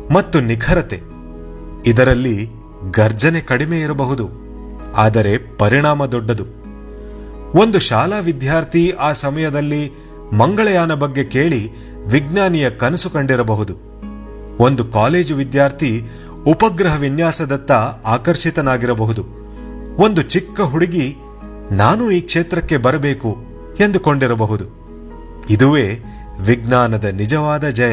ಮತ್ತು ನಿಖರತೆ ಇದರಲ್ಲಿ ಗರ್ಜನೆ ಕಡಿಮೆ ಇರಬಹುದು ಆದರೆ ಪರಿಣಾಮ ದೊಡ್ಡದು ಒಂದು ಶಾಲಾ ವಿದ್ಯಾರ್ಥಿ ಆ ಸಮಯದಲ್ಲಿ ಮಂಗಳಯಾನ ಬಗ್ಗೆ ಕೇಳಿ ವಿಜ್ಞಾನಿಯ ಕನಸು ಕಂಡಿರಬಹುದು ಒಂದು ಕಾಲೇಜು ವಿದ್ಯಾರ್ಥಿ ಉಪಗ್ರಹ ವಿನ್ಯಾಸದತ್ತ ಆಕರ್ಷಿತನಾಗಿರಬಹುದು ಒಂದು ಚಿಕ್ಕ ಹುಡುಗಿ ನಾನು ಈ ಕ್ಷೇತ್ರಕ್ಕೆ ಬರಬೇಕು ಎಂದುಕೊಂಡಿರಬಹುದು ಇದುವೇ ವಿಜ್ಞಾನದ ನಿಜವಾದ ಜಯ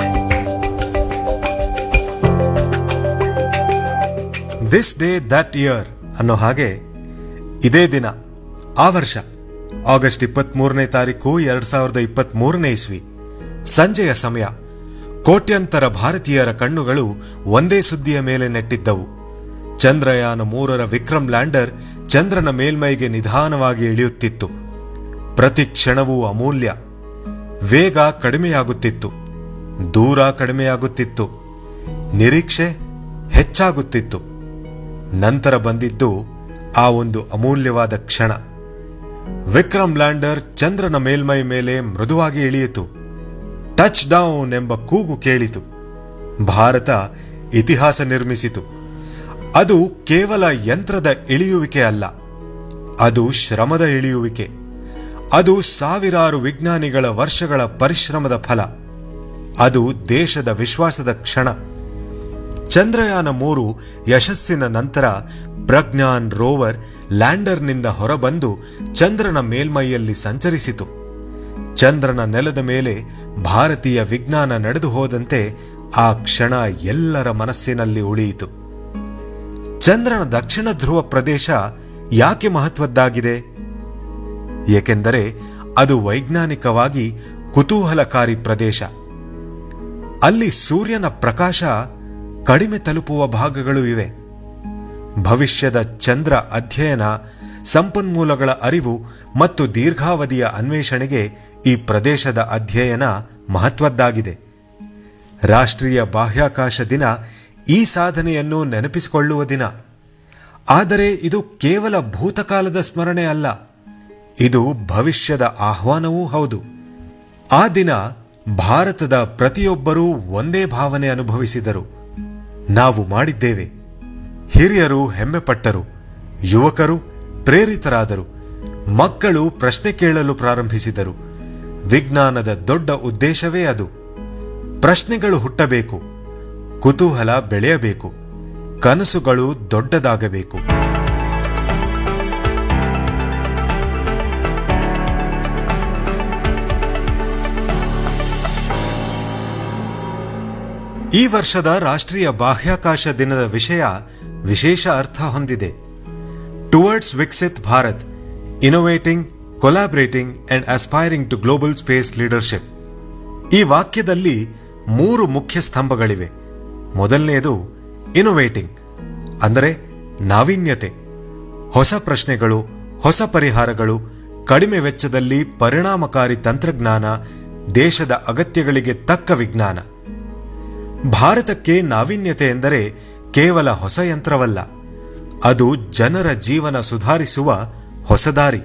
ದಿಸ್ ಡೇ ದಟ್ ಇಯರ್ ಅನ್ನೋ ಹಾಗೆ ಇದೇ ದಿನ ಆ ವರ್ಷ ಆಗಸ್ಟ್ ಇಪ್ಪತ್ಮೂರನೇ ತಾರೀಕು ಎರಡ್ ಸಾವಿರದ ಇಪ್ಪತ್ಮೂರನೇ ಇಸ್ವಿ ಸಂಜೆಯ ಸಮಯ ಕೋಟ್ಯಂತರ ಭಾರತೀಯರ ಕಣ್ಣುಗಳು ಒಂದೇ ಸುದ್ದಿಯ ಮೇಲೆ ನೆಟ್ಟಿದ್ದವು ಚಂದ್ರಯಾನ ಮೂರರ ವಿಕ್ರಮ್ ಲ್ಯಾಂಡರ್ ಚಂದ್ರನ ಮೇಲ್ಮೈಗೆ ನಿಧಾನವಾಗಿ ಇಳಿಯುತ್ತಿತ್ತು ಪ್ರತಿ ಕ್ಷಣವೂ ಅಮೂಲ್ಯ ವೇಗ ಕಡಿಮೆಯಾಗುತ್ತಿತ್ತು ದೂರ ಕಡಿಮೆಯಾಗುತ್ತಿತ್ತು ನಿರೀಕ್ಷೆ ಹೆಚ್ಚಾಗುತ್ತಿತ್ತು ನಂತರ ಬಂದಿದ್ದು ಆ ಒಂದು ಅಮೂಲ್ಯವಾದ ಕ್ಷಣ ವಿಕ್ರಮ್ ಲ್ಯಾಂಡರ್ ಚಂದ್ರನ ಮೇಲ್ಮೈ ಮೇಲೆ ಮೃದುವಾಗಿ ಇಳಿಯಿತು ಟಚ್ ಡೌನ್ ಎಂಬ ಕೂಗು ಕೇಳಿತು ಭಾರತ ಇತಿಹಾಸ ನಿರ್ಮಿಸಿತು ಅದು ಕೇವಲ ಯಂತ್ರದ ಇಳಿಯುವಿಕೆ ಅಲ್ಲ ಅದು ಶ್ರಮದ ಇಳಿಯುವಿಕೆ ಅದು ಸಾವಿರಾರು ವಿಜ್ಞಾನಿಗಳ ವರ್ಷಗಳ ಪರಿಶ್ರಮದ ಫಲ ಅದು ದೇಶದ ವಿಶ್ವಾಸದ ಕ್ಷಣ ಚಂದ್ರಯಾನ ಮೂರು ಯಶಸ್ಸಿನ ನಂತರ ಪ್ರಜ್ಞಾನ್ ರೋವರ್ ಲ್ಯಾಂಡರ್ನಿಂದ ಹೊರಬಂದು ಚಂದ್ರನ ಮೇಲ್ಮೈಯಲ್ಲಿ ಸಂಚರಿಸಿತು ಚಂದ್ರನ ನೆಲದ ಮೇಲೆ ಭಾರತೀಯ ವಿಜ್ಞಾನ ನಡೆದು ಹೋದಂತೆ ಆ ಕ್ಷಣ ಎಲ್ಲರ ಮನಸ್ಸಿನಲ್ಲಿ ಉಳಿಯಿತು ಚಂದ್ರನ ದಕ್ಷಿಣ ಧ್ರುವ ಪ್ರದೇಶ ಯಾಕೆ ಮಹತ್ವದ್ದಾಗಿದೆ ಏಕೆಂದರೆ ಅದು ವೈಜ್ಞಾನಿಕವಾಗಿ ಕುತೂಹಲಕಾರಿ ಪ್ರದೇಶ ಅಲ್ಲಿ ಸೂರ್ಯನ ಪ್ರಕಾಶ ಕಡಿಮೆ ತಲುಪುವ ಭಾಗಗಳು ಇವೆ ಭವಿಷ್ಯದ ಚಂದ್ರ ಅಧ್ಯಯನ ಸಂಪನ್ಮೂಲಗಳ ಅರಿವು ಮತ್ತು ದೀರ್ಘಾವಧಿಯ ಅನ್ವೇಷಣೆಗೆ ಈ ಪ್ರದೇಶದ ಅಧ್ಯಯನ ಮಹತ್ವದ್ದಾಗಿದೆ ರಾಷ್ಟ್ರೀಯ ಬಾಹ್ಯಾಕಾಶ ದಿನ ಈ ಸಾಧನೆಯನ್ನು ನೆನಪಿಸಿಕೊಳ್ಳುವ ದಿನ ಆದರೆ ಇದು ಕೇವಲ ಭೂತಕಾಲದ ಸ್ಮರಣೆ ಅಲ್ಲ ಇದು ಭವಿಷ್ಯದ ಆಹ್ವಾನವೂ ಹೌದು ಆ ದಿನ ಭಾರತದ ಪ್ರತಿಯೊಬ್ಬರೂ ಒಂದೇ ಭಾವನೆ ಅನುಭವಿಸಿದರು ನಾವು ಮಾಡಿದ್ದೇವೆ ಹಿರಿಯರು ಹೆಮ್ಮೆಪಟ್ಟರು ಯುವಕರು ಪ್ರೇರಿತರಾದರು ಮಕ್ಕಳು ಪ್ರಶ್ನೆ ಕೇಳಲು ಪ್ರಾರಂಭಿಸಿದರು ವಿಜ್ಞಾನದ ದೊಡ್ಡ ಉದ್ದೇಶವೇ ಅದು ಪ್ರಶ್ನೆಗಳು ಹುಟ್ಟಬೇಕು ಕುತೂಹಲ ಬೆಳೆಯಬೇಕು ಕನಸುಗಳು ದೊಡ್ಡದಾಗಬೇಕು ಈ ವರ್ಷದ ರಾಷ್ಟ್ರೀಯ ಬಾಹ್ಯಾಕಾಶ ದಿನದ ವಿಷಯ ವಿಶೇಷ ಅರ್ಥ ಹೊಂದಿದೆ towards Viksit Bharat innovating collaborating and aspiring to global space leadership ಈ ವಾಕ್ಯದಲ್ಲಿ ಮೂರು ಮುಖ್ಯ ಸ್ತಂಭಗಳಿವೆ ಮೊದಲನೆಯದು ಇನೋವೇಟಿಂಗ್ ಅಂದರೆ ನಾವೀನ್ಯತೆ ಹೊಸ ಪ್ರಶ್ನೆಗಳು ಹೊಸ ಪರಿಹಾರಗಳು ಕಡಿಮೆ ವೆಚ್ಚದಲ್ಲಿ ಪರಿಣಾಮಕಾರಿ ತಂತ್ರಜ್ಞಾನ ದೇಶದ ಅಗತ್ಯಗಳಿಗೆ ತಕ್ಕ ವಿಜ್ಞಾನ ಭಾರತಕ್ಕೆ ನಾವೀನ್ಯತೆ ಎಂದರೆ ಕೇವಲ ಹೊಸ ಯಂತ್ರವಲ್ಲ ಅದು ಜನರ ಜೀವನ ಸುಧಾರಿಸುವ ಹೊಸ ದಾರಿ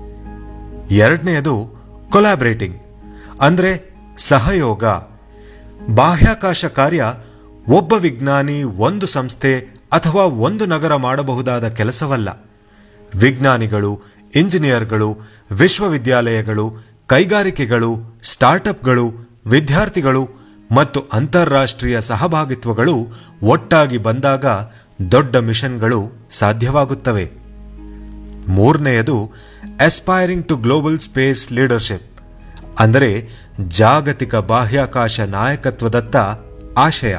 ಎರಡನೆಯದು ಕೊಲಾಬ್ರೇಟಿಂಗ್ ಅಂದರೆ ಸಹಯೋಗ ಬಾಹ್ಯಾಕಾಶ ಕಾರ್ಯ ಒಬ್ಬ ವಿಜ್ಞಾನಿ ಒಂದು ಸಂಸ್ಥೆ ಅಥವಾ ಒಂದು ನಗರ ಮಾಡಬಹುದಾದ ಕೆಲಸವಲ್ಲ ವಿಜ್ಞಾನಿಗಳು ಇಂಜಿನಿಯರ್ಗಳು ವಿಶ್ವವಿದ್ಯಾಲಯಗಳು ಕೈಗಾರಿಕೆಗಳು ಸ್ಟಾರ್ಟ್ಅಪ್ಗಳು ವಿದ್ಯಾರ್ಥಿಗಳು ಮತ್ತು ಅಂತಾರಾಷ್ಟ್ರೀಯ ಸಹಭಾಗಿತ್ವಗಳು ಒಟ್ಟಾಗಿ ಬಂದಾಗ ದೊಡ್ಡ ಮಿಷನ್ಗಳು ಸಾಧ್ಯವಾಗುತ್ತವೆ ಮೂರನೆಯದು aspiring to global space leadership ಅಂದರೆ ಜಾಗತಿಕ ಬಾಹ್ಯಾಕಾಶ ನಾಯಕತ್ವದತ್ತ ಆಶಯ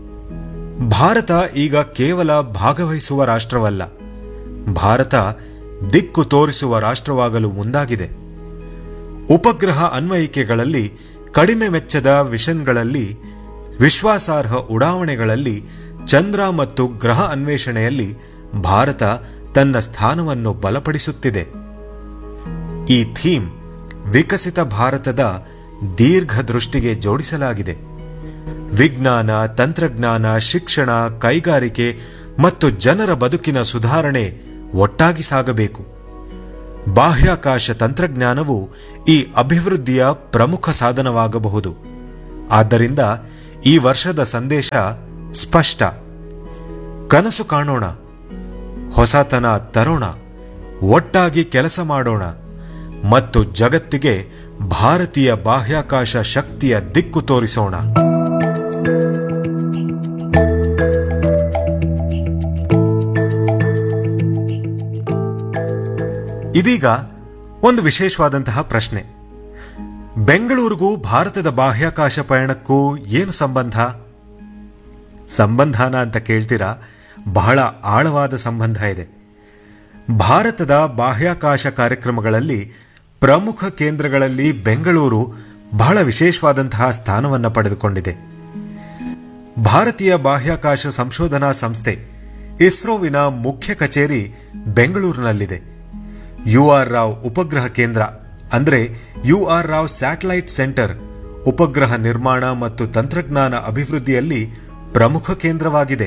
ಭಾರತ ಈಗ ಕೇವಲ ಭಾಗವಹಿಸುವ ರಾಷ್ಟ್ರವಲ್ಲ ಭಾರತ ದಿಕ್ಕು ತೋರಿಸುವ ರಾಷ್ಟ್ರವಾಗಲು ಮುಂದಾಗಿದೆ ಉಪಗ್ರಹ ಅನ್ವಯಿಕೆಗಳಲ್ಲಿ ಕಡಿಮೆ ವೆಚ್ಚದ ಮಿಷನ್ಗಳಲ್ಲಿ ವಿಶ್ವಾಸಾರ್ಹ ಉಡಾವಣೆಗಳಲ್ಲಿ ಚಂದ್ರ ಮತ್ತು ಗ್ರಹ ಅನ್ವೇಷಣೆಯಲ್ಲಿ ಭಾರತ ತನ್ನ ಸ್ಥಾನವನ್ನು ಬಲಪಡಿಸುತ್ತಿದೆ ಈ ಥೀಮ್ ವಿಕಸಿತ ಭಾರತದ ದೀರ್ಘ ದೃಷ್ಟಿಗೆ ಜೋಡಿಸಲಾಗಿದೆ ವಿಜ್ಞಾನ ತಂತ್ರಜ್ಞಾನ ಶಿಕ್ಷಣ ಕೈಗಾರಿಕೆ ಮತ್ತು ಜನರ ಬದುಕಿನ ಸುಧಾರಣೆ ಒಟ್ಟಾಗಿ ಸಾಗಬೇಕು ಬಾಹ್ಯಾಕಾಶ ತಂತ್ರಜ್ಞಾನವು ಈ ಅಭಿವೃದ್ಧಿಯ ಪ್ರಮುಖ ಸಾಧನವಾಗಬಹುದು ಆದ್ದರಿಂದ ಈ ವರ್ಷದ ಸಂದೇಶ ಸ್ಪಷ್ಟ ಕನಸು ಕಾಣೋಣ ಹೊಸತನ ತರೋಣ ಒಟ್ಟಾಗಿ ಕೆಲಸ ಮಾಡೋಣ ಮತ್ತು ಜಗತ್ತಿಗೆ ಭಾರತೀಯ ಬಾಹ್ಯಾಕಾಶ ಶಕ್ತಿಯ ದಿಕ್ಕು ತೋರಿಸೋಣ ಇದೀಗ ಒಂದು ವಿಶೇಷವಾದಂತಹ ಪ್ರಶ್ನೆ ಬೆಂಗಳೂರಿಗೂ ಭಾರತದ ಬಾಹ್ಯಾಕಾಶ ಪಯಣಕ್ಕೂ ಏನು ಸಂಬಂಧ ಸಂಬಂಧನ ಅಂತ ಕೇಳ್ತೀರಾ ಬಹಳ ಆಳವಾದ ಸಂಬಂಧ ಇದೆ ಭಾರತದ ಬಾಹ್ಯಾಕಾಶ ಕಾರ್ಯಕ್ರಮಗಳಲ್ಲಿ ಪ್ರಮುಖ ಕೇಂದ್ರಗಳಲ್ಲಿ ಬೆಂಗಳೂರು ಬಹಳ ವಿಶೇಷವಾದಂತಹ ಸ್ಥಾನವನ್ನು ಪಡೆದುಕೊಂಡಿದೆ ಭಾರತೀಯ ಬಾಹ್ಯಾಕಾಶ ಸಂಶೋಧನಾ ಸಂಸ್ಥೆ ಇಸ್ರೋವಿನ ಮುಖ್ಯ ಕಚೇರಿ ಬೆಂಗಳೂರಿನಲ್ಲಿದೆ ಯು ಆರ್ ರಾವ್ ಉಪಗ್ರಹ ಕೇಂದ್ರ ಅಂದರೆ U R Rao satellite centre ಉಪಗ್ರಹ ನಿರ್ಮಾಣ ಮತ್ತು ತಂತ್ರಜ್ಞಾನ ಅಭಿವೃದ್ಧಿಯಲ್ಲಿ ಪ್ರಮುಖ ಕೇಂದ್ರವಾಗಿದೆ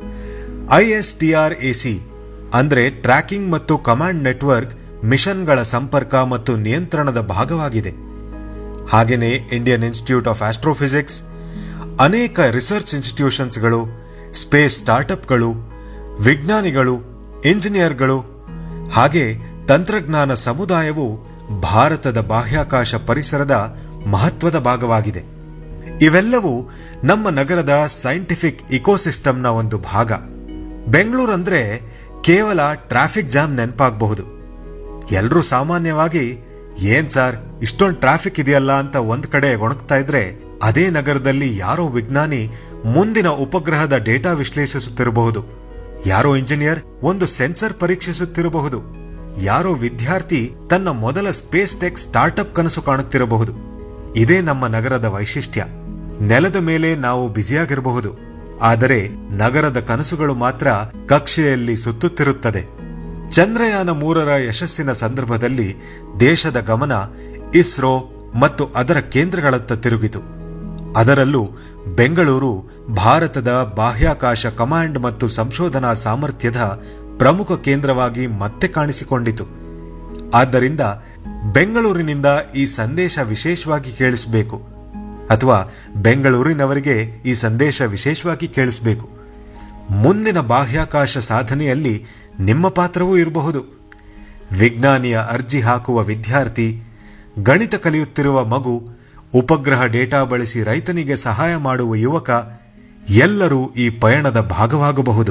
ಐಎಸ್ಟಿಆರ್ಎಸಿ ಅಂದರೆ ಟ್ರ್ಯಾಕಿಂಗ್ ಮತ್ತು ಕಮಾಂಡ್ ನೆಟ್ವರ್ಕ್ ಮಿಷನ್ಗಳ ಸಂಪರ್ಕ ಮತ್ತು ನಿಯಂತ್ರಣದ ಭಾಗವಾಗಿದೆ ಹಾಗೆಯೇ ಇಂಡಿಯನ್ ಇನ್ಸ್ಟಿಟ್ಯೂಟ್ ಆಫ್ ಆಸ್ಟ್ರೋಫಿಸಿಕ್ಸ್ ಅನೇಕ ರಿಸರ್ಚ್ ಇನ್ಸ್ಟಿಟ್ಯೂಷನ್ಸ್ಗಳು ಸ್ಪೇಸ್ ಸ್ಟಾರ್ಟ್ಅಪ್ಗಳು ವಿಜ್ಞಾನಿಗಳು ಇಂಜಿನಿಯರ್ಗಳು ಹಾಗೆ ತಂತ್ರಜ್ಞಾನ ಸಮುದಾಯವು ಭಾರತದ ಬಾಹ್ಯಾಕಾಶ ಪರಿಸರದ ಮಹತ್ವದ ಭಾಗವಾಗಿದೆ ಇವೆಲ್ಲವೂ ನಮ್ಮ ನಗರದ ಸೈಂಟಿಫಿಕ್ ಇಕೋಸಿಸ್ಟಮ್ನ ಒಂದು ಭಾಗ ಬೆಂಗಳೂರಂದ್ರೆ ಕೇವಲ ಟ್ರಾಫಿಕ್ ಜಾಮ್ ನೆನಪಾಗಬಹುದು ಎಲ್ಲರೂ ಸಾಮಾನ್ಯವಾಗಿ ಏನ್ ಸರ್ ಇಷ್ಟೊಂದು ಟ್ರಾಫಿಕ್ ಇದೆಯಲ್ಲ ಅಂತ ಒಂದ್ ಕಡೆ ಒಣಗ್ತಾ ಇದ್ರೆ ಅದೇ ನಗರದಲ್ಲಿ ಯಾರೋ ವಿಜ್ಞಾನಿ ಮುಂದಿನ ಉಪಗ್ರಹದ ಡೇಟಾ ವಿಶ್ಲೇಷಿಸುತ್ತಿರಬಹುದು ಯಾರೋ ಇಂಜಿನಿಯರ್ ಒಂದು ಸೆನ್ಸರ್ ಪರೀಕ್ಷಿಸುತ್ತಿರಬಹುದು ಯಾರೋ ವಿದ್ಯಾರ್ಥಿ ತನ್ನ ಮೊದಲ ಸ್ಪೇಸ್ ಟೆಕ್ ಸ್ಟಾರ್ಟ್ಅಪ್ ಕನಸು ಕಾಣುತ್ತಿರಬಹುದು ಇದೇ ನಮ್ಮ ನಗರದ ವೈಶಿಷ್ಟ್ಯ ನೆಲದ ಮೇಲೆ ನಾವು ಬ್ಯುಸಿಯಾಗಿರಬಹುದು ಆದರೆ ನಗರದ ಕನಸುಗಳು ಮಾತ್ರ ಕಕ್ಷೆಯಲ್ಲಿ ಸುತ್ತುತ್ತಿರುತ್ತದೆ ಚಂದ್ರಯಾನ ಮೂರರ ಯಶಸ್ಸಿನ ಸಂದರ್ಭದಲ್ಲಿ ದೇಶದ ಗಮನ ಇಸ್ರೋ ಮತ್ತು ಅದರ ಕೇಂದ್ರಗಳತ್ತ ತಿರುಗಿತು ಅದರಲ್ಲೂ ಬೆಂಗಳೂರು ಭಾರತದ ಬಾಹ್ಯಾಕಾಶ ಕಮಾಂಡ್ ಮತ್ತು ಸಂಶೋಧನಾ ಸಾಮರ್ಥ್ಯದ ಪ್ರಮುಖ ಕೇಂದ್ರವಾಗಿ ಮತ್ತೆ ಕಾಣಿಸಿಕೊಂಡಿತು ಆದ್ದರಿಂದ ಬೆಂಗಳೂರಿನಿಂದ ಈ ಸಂದೇಶ ವಿಶೇಷವಾಗಿ ಕೇಳಿಸಬೇಕು ಅಥವಾ ಬೆಂಗಳೂರಿನವರಿಗೆ ಈ ಸಂದೇಶ ವಿಶೇಷವಾಗಿ ಕೇಳಿಸಬೇಕು ಮುಂದಿನ ಬಾಹ್ಯಾಕಾಶ ಸಾಧನೆಯಲ್ಲಿ ನಿಮ್ಮ ಪಾತ್ರವೂ ಇರಬಹುದು ವಿಜ್ಞಾನಿಯ ಅರ್ಜಿ ಹಾಕುವ ವಿದ್ಯಾರ್ಥಿ ಗಣಿತ ಕಲಿಯುತ್ತಿರುವ ಮಗು ಉಪಗ್ರಹ ಡೇಟಾ ಬಳಸಿ ರೈತನಿಗೆ ಸಹಾಯ ಮಾಡುವ ಯುವಕ ಎಲ್ಲರೂ ಈ ಪಯಣದ ಭಾಗವಾಗಬಹುದು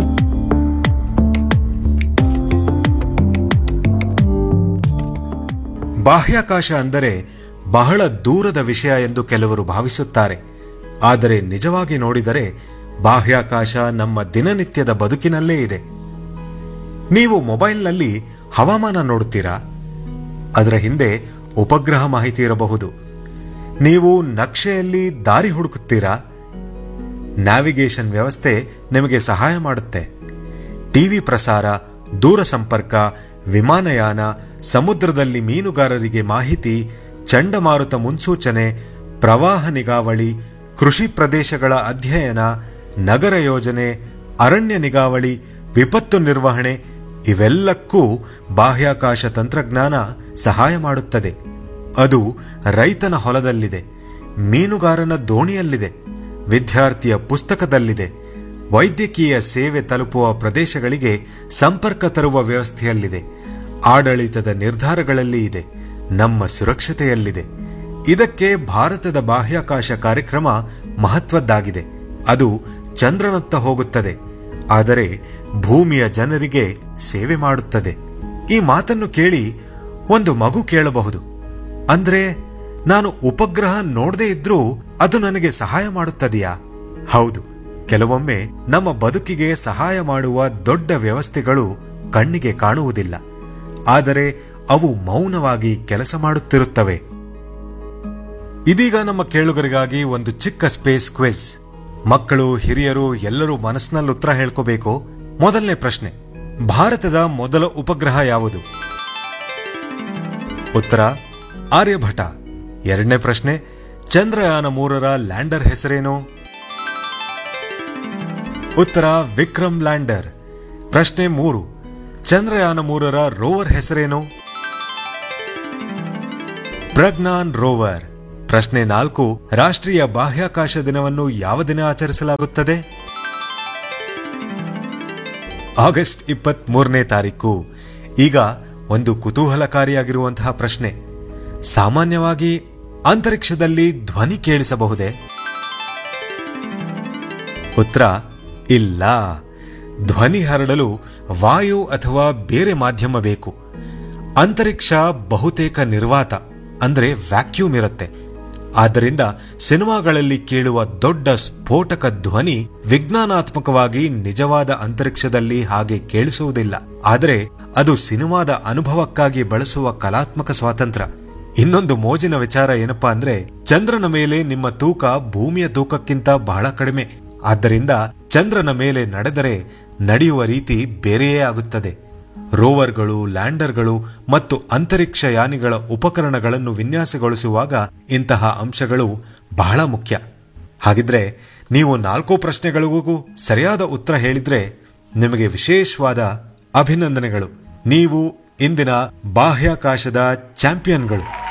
ಬಾಹ್ಯಾಕಾಶ ಅಂದರೆ ಬಹಳ ದೂರದ ವಿಷಯ ಎಂದು ಕೆಲವರು ಭಾವಿಸುತ್ತಾರೆ ಆದರೆ ನಿಜವಾಗಿ ನೋಡಿದರೆ ಬಾಹ್ಯಾಕಾಶ ನಮ್ಮ ದಿನನಿತ್ಯದ ಬದುಕಿನಲ್ಲೇ ಇದೆ ನೀವು ಮೊಬೈಲ್ನಲ್ಲಿ ಹವಾಮಾನ ನೋಡುತ್ತೀರಾ ಅದರ ಹಿಂದೆ ಉಪಗ್ರಹ ಮಾಹಿತಿ ಇರಬಹುದು ನೀವು ನಕ್ಷೆಯಲ್ಲಿ ದಾರಿ ಹುಡುಕುತ್ತೀರಾ ನ್ಯಾವಿಗೇಷನ್ ವ್ಯವಸ್ಥೆ ನಿಮಗೆ ಸಹಾಯ ಮಾಡುತ್ತೆ ಟಿವಿ ಪ್ರಸಾರ ದೂರ ಸಂಪರ್ಕ ವಿಮಾನಯಾನ ಸಮುದ್ರದಲ್ಲಿ ಮೀನುಗಾರರಿಗೆ ಮಾಹಿತಿ ಚಂಡಮಾರುತ ಮುನ್ಸೂಚನೆ ಪ್ರವಾಹ ನಿಗಾವಳಿ ಕೃಷಿ ಪ್ರದೇಶಗಳ ಅಧ್ಯಯನ ನಗರ ಯೋಜನೆ ಅರಣ್ಯ ನಿಗಾವಳಿ ವಿಪತ್ತು ನಿರ್ವಹಣೆ ಇವೆಲ್ಲಕ್ಕೂ ಬಾಹ್ಯಾಕಾಶ ತಂತ್ರಜ್ಞಾನ ಸಹಾಯ ಮಾಡುತ್ತದೆ ಅದು ರೈತನ ಹೊಲದಲ್ಲಿದೆ ಮೀನುಗಾರನ ದೋಣಿಯಲ್ಲಿದೆ ವಿದ್ಯಾರ್ಥಿಯ ಪುಸ್ತಕದಲ್ಲಿದೆ ವೈದ್ಯಕೀಯ ಸೇವೆ ತಲುಪುವ ಪ್ರದೇಶಗಳಿಗೆ ಸಂಪರ್ಕ ತರುವ ವ್ಯವಸ್ಥೆಯಲ್ಲಿದೆ ಆಡಳಿತದ ನಿರ್ಧಾರಗಳಲ್ಲಿ ಇದೆ ನಮ್ಮ ಸುರಕ್ಷತೆಯಲ್ಲಿದೆ ಇದಕ್ಕೆ ಭಾರತದ ಬಾಹ್ಯಾಕಾಶ ಕಾರ್ಯಕ್ರಮ ಮಹತ್ವದ್ದಾಗಿದೆ ಅದು ಚಂದ್ರನತ್ತ ಹೋಗುತ್ತದೆ ಆದರೆ ಭೂಮಿಯ ಜನರಿಗೆ ಸೇವೆ ಮಾಡುತ್ತದೆ ಈ ಮಾತನ್ನು ಕೇಳಿ ಒಂದು ಮಗು ಕೇಳಬಹುದು ಅಂದ್ರೆ ನಾನು ಉಪಗ್ರಹ ನೋಡದೇ ಇದ್ರೂ ಅದು ನನಗೆ ಸಹಾಯ ಮಾಡುತ್ತದೆಯಾ ಹೌದು ಕೆಲವೊಮ್ಮೆ ನಮ್ಮ ಬದುಕಿಗೆ ಸಹಾಯ ಮಾಡುವ ದೊಡ್ಡ ವ್ಯವಸ್ಥೆಗಳು ಕಣ್ಣಿಗೆ ಕಾಣುವುದಿಲ್ಲ ಆದರೆ ಅವು ಮೌನವಾಗಿ ಕೆಲಸ ಮಾಡುತ್ತಿರುತ್ತವೆ ಇದೀಗ ನಮ್ಮ ಕೇಳುಗರಿಗಾಗಿ ಒಂದು ಚಿಕ್ಕ ಸ್ಪೇಸ್ ಕ್ವಿಜ್ ಮಕ್ಕಳು ಹಿರಿಯರು ಎಲ್ಲರೂ ಮನಸ್ಸಿನಲ್ಲಿ ಉತ್ತರ ಹೇಳ್ಕೋಬೇಕು ಮೊದಲನೇ ಪ್ರಶ್ನೆ ಭಾರತದ ಮೊದಲ ಉಪಗ್ರಹ ಯಾವುದು ಉತ್ತರ ಆರ್ಯಭಟ ಎರಡನೇ ಪ್ರಶ್ನೆ ಚಂದ್ರಯಾನ ಮೂರರ ಲ್ಯಾಂಡರ್ ಹೆಸರೇನು ಉತ್ತರ ವಿಕ್ರಮ್ ಲ್ಯಾಂಡರ್ ಪ್ರಶ್ನೆ ಮೂರು ಚಂದ್ರಯಾನ ಮೂರರ ರೋವರ್ ಹೆಸರೇನು ಪ್ರಜ್ಞಾನ್ ರೋವರ್ ಪ್ರಶ್ನೆ ನಾಲ್ಕು ರಾಷ್ಟ್ರೀಯ ಬಾಹ್ಯಾಕಾಶ ದಿನವನ್ನು ಯಾವ ದಿನ ಆಚರಿಸಲಾಗುತ್ತದೆ ಆಗಸ್ಟ್ ಇಪ್ಪತ್ತ್ ಮೂರನೇ ತಾರೀಕು ಈಗ ಒಂದು ಕುತೂಹಲಕಾರಿಯಾಗಿರುವಂತಹ ಪ್ರಶ್ನೆ ಸಾಮಾನ್ಯವಾಗಿ ಅಂತರಿಕ್ಷದಲ್ಲಿ ಧ್ವನಿ ಕೇಳಿಸಬಹುದೇ ಉತ್ತರ ಇಲ್ಲ ಧ್ವನಿ ಹರಡಲು ವಾಯು ಅಥವಾ ಬೇರೆ ಮಾಧ್ಯಮ ಬೇಕು ಅಂತರಿಕ್ಷ ಬಹುತೇಕ ನಿರ್ವಾತ ಅಂದರೆ ವ್ಯಾಕ್ಯೂಮ್ ಇರುತ್ತೆ ಆದ್ದರಿಂದ ಸಿನಿಮಾಗಳಲ್ಲಿ ಕೇಳುವ ದೊಡ್ಡ ಸ್ಫೋಟಕ ಧ್ವನಿ ವಿಜ್ಞಾನಾತ್ಮಕವಾಗಿ ನಿಜವಾದ ಅಂತರಿಕ್ಷದಲ್ಲಿ ಹಾಗೆ ಕೇಳಿಸುವುದಿಲ್ಲ ಆದರೆ ಅದು ಸಿನಿಮಾದ ಅನುಭವಕ್ಕಾಗಿ ಬಳಸುವ ಕಲಾತ್ಮಕ ಸ್ವಾತಂತ್ರ್ಯ ಇನ್ನೊಂದು ಮೋಜಿನ ವಿಚಾರ ಏನಪ್ಪಾ ಅಂದ್ರೆ ಚಂದ್ರನ ಮೇಲೆ ನಿಮ್ಮ ತೂಕ ಭೂಮಿಯ ತೂಕಕ್ಕಿಂತ ಬಹಳ ಕಡಿಮೆ ಆದ್ದರಿಂದ ಚಂದ್ರನ ಮೇಲೆ ನಡೆದರೆ ನಡೆಯುವ ರೀತಿ ಬೇರೆಯೇ ಆಗುತ್ತದೆ ರೋವರ್ಗಳು ಲ್ಯಾಂಡರ್ಗಳು ಮತ್ತು ಅಂತರಿಕ್ಷ ಯಾನಿಗಳ ಉಪಕರಣಗಳನ್ನು ವಿನ್ಯಾಸಗೊಳಿಸುವಾಗ ಇಂತಹ ಅಂಶಗಳು ಬಹಳ ಮುಖ್ಯ ಹಾಗಿದ್ರೆ ನೀವು ನಾಲ್ಕು ಪ್ರಶ್ನೆಗಳಿಗೂ ಸರಿಯಾದ ಉತ್ತರ ಹೇಳಿದ್ರೆ ನಿಮಗೆ ವಿಶೇಷವಾದ ಅಭಿನಂದನೆಗಳು ನೀವು ಇಂದಿನ ಬಾಹ್ಯಾಕಾಶದ ಚಾಂಪಿಯನ್ಗಳು